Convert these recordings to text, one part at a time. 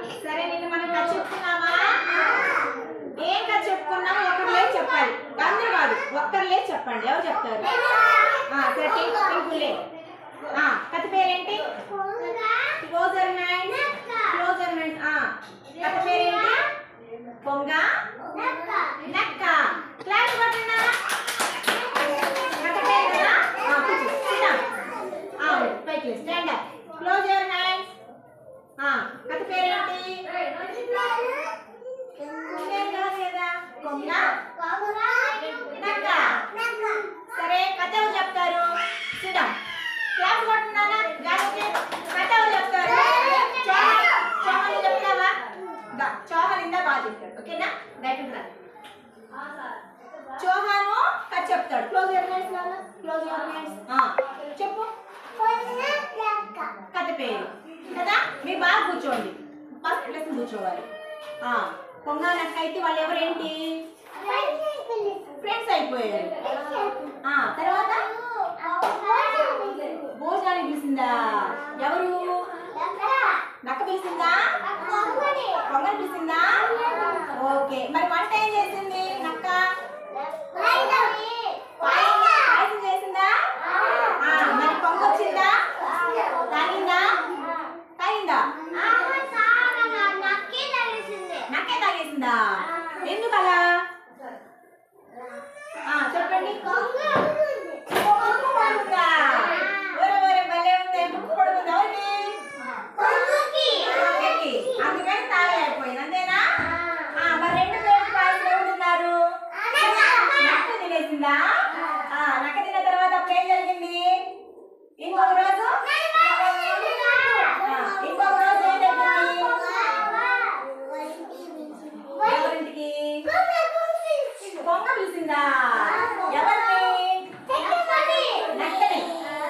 సరే నిన్న మనం కథ చెప్పుకున్నామా ఏం కథ చెప్పుకున్నాము ఒకరిలే చెప్పాలి అందరూ కాదు ఒక్కరిలే చెప్పండి ఎవరు చెప్తారు ఆ, సరే టింకు టింకులే ఆ, కథ పేరేంటి క్లోజర్ హ్యాండ్ క్లోజర్ హ్యాండ్ ఆ కథ పేరేంటి పొంగ నక్క క్లాస్ కొట్టండా కథ పేరు కదా ఆ, కూర్చో sit down. ఆ, పైకి stand up close your hands ఆ కథ పేరేంటి పేరు కాదు కదా కొంగ నక్క సరే కథ ఎవరు చెప్తారు సిద్ధం క్లాస్ కొట్టున్నానా గాలికి కథ ఎవరు చెప్తారు చౌహాన్ చౌహాన్ చెప్తావా దా చౌహాన్ ఇందా బాగా చెప్తాడు ఓకేనా బయటకు రా చౌహాను కథ చెప్తాడు క్లోజ్ యువర్ హ్యాండ్స్ నాన్న క్లోజ్ యువర్ హ్యాండ్స్ ఆ చెప్పు కథ పేరు కదా మీరు బాగా కూర్చోండి ఫస్ట్ లెసన్ కూర్చోవాలి ఆ కొంగ నక్క అయితే వాళ్ళు ఎవరేంటి ఫ్రెండ్స్ అయిపోయారు ఆ తర్వాత భోజనానికి పిలిచిందా ఎవరు నక్క పిలిచిందా కొంగని పిలిచిందా ఓకే మరి వంట ఏం చేసింది నక్క పాయసం పాయసం చేసిందా ఆ, మరి కొంగ వచ్చిందా తాగిందా తాగిందా నక్కే తాగేసిందా ఎందుకు అలా ఆ, చెప్పండి ముక్కు పడుకుందా ఒరే ఒరే భలే ఉంది ముక్కు పడుకుందా ఎవరికి నక్కకి. అందుకని తాగలేకపోయింది అంతేనా ఆ, మరి రెండు పేరు పాయసం ఎవరు తిన్నారు నక్క తినేసిందా ఆ, నక్క తిన్న తర్వాత అప్పుడు ఏం జరిగింది ఇంకొక రోజు ఆ, ఇంకొక రోజు ఏం జరిగింది ఎవరింటికి కొంగ పిలిచిందా ఎవరిని నక్కని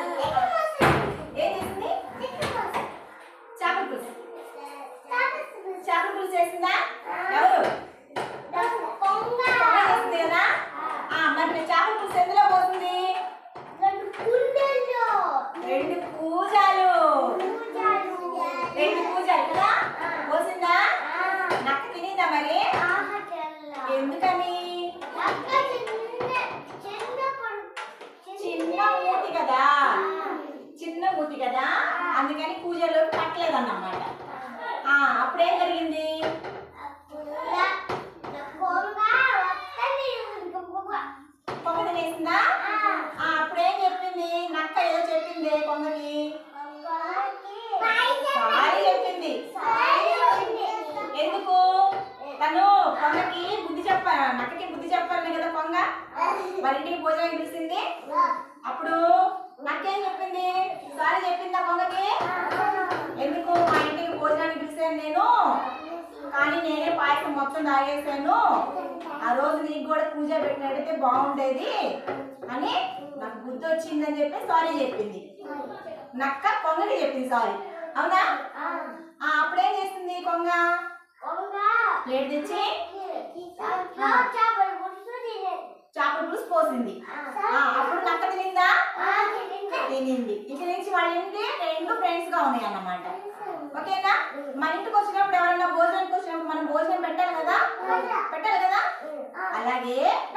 ఏం చేసింది చేపల పులుసు చేపల పులుసు చేసిందా ఎవరు కొంగ చేసింది కదా ఆ, మరి మీ చేపల పులుసు ఎందులో పోతుంది రెండు పూజలు రెండు పూజలు కదా పోసిందా నక్క తినిందా మరి ఎందుకని చిన్న మూతి కదా చిన్న మూతి కదా అందుకని పూజలో పట్టలేదన్నమాట ఆ అప్పుడేం జరిగింది కొంగ తినేసిందా ఆ అప్పుడేం చెప్పింది నక్క ఏదో చెప్పింది కొంగకి సారీ చెప్పింది ఎందుకు తను కొంగకి బుద్ధి చెప్ప నక్కకి బుద్ధి చెప్పాలి కదా కొంగ వాళ్ళ ఇంటికి భోజనం పిలిచింది అప్పుడు నక్కేం చెప్పింది సారీ చెప్పిందా కొంగకి ఎందుకు మా ఇంటికి భోజనానికి పిలిచాను నేను కానీ నేనే పాయసం మొత్తం తాగేసాను ఆ రోజు నీకు కూడా పూజ పెట్టినట్టయితే బాగుండేది అని నాకు బుద్ధి వచ్చిందని చెప్పి సారీ చెప్పింది నక్క కొంగకి చెప్పింది సారీ అవునా ఆ, అప్పుడేం చేసింది కొంగ ప్లేట్ తెచ్చి చేపల పులుసు పోసింది ఆ, అప్పుడు నక్క తినిందా తినింది ఇక నుంచి వాళ్ళ ఇంటి రెండు ఫ్రెండ్స్ గా ఉన్నాయి అన్నమాట ఓకేనా మన ఇంటికి వచ్చినప్పుడు ఎవరైనా భోజనానికి వచ్చినప్పుడు మనం భోజనం పెట్టాలి కదా పెట్టాలి కదా అలాగే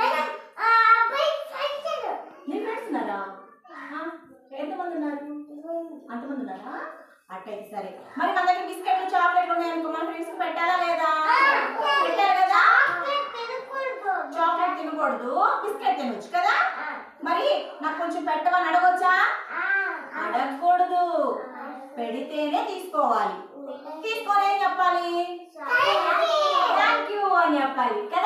నీ ఫ్రెండ్స్ ఉన్నారా ఆ, ఎంతమంది ఉన్నారు అంతమంది ఉన్నారా అట్టయితే సరే మరి మన దగ్గర బిస్కెట్లు చాక్లెట్లు ఉన్నాయనుకో మన ఫ్రెండ్స్ పెట్టాలా లేదా పెట్టాలి కదా చాక్లెట్ తినకూడదు బిస్కెట్ తినొచ్చు కదా మరి నాకు కొంచెం పెట్టమని అడగొచ్చా అడగకూడదు పెడితేనే తీసుకోవాలి తీసుకొని ఏం చెప్పాలి థ్యాంక్ యూ అని చెప్పాలి కదా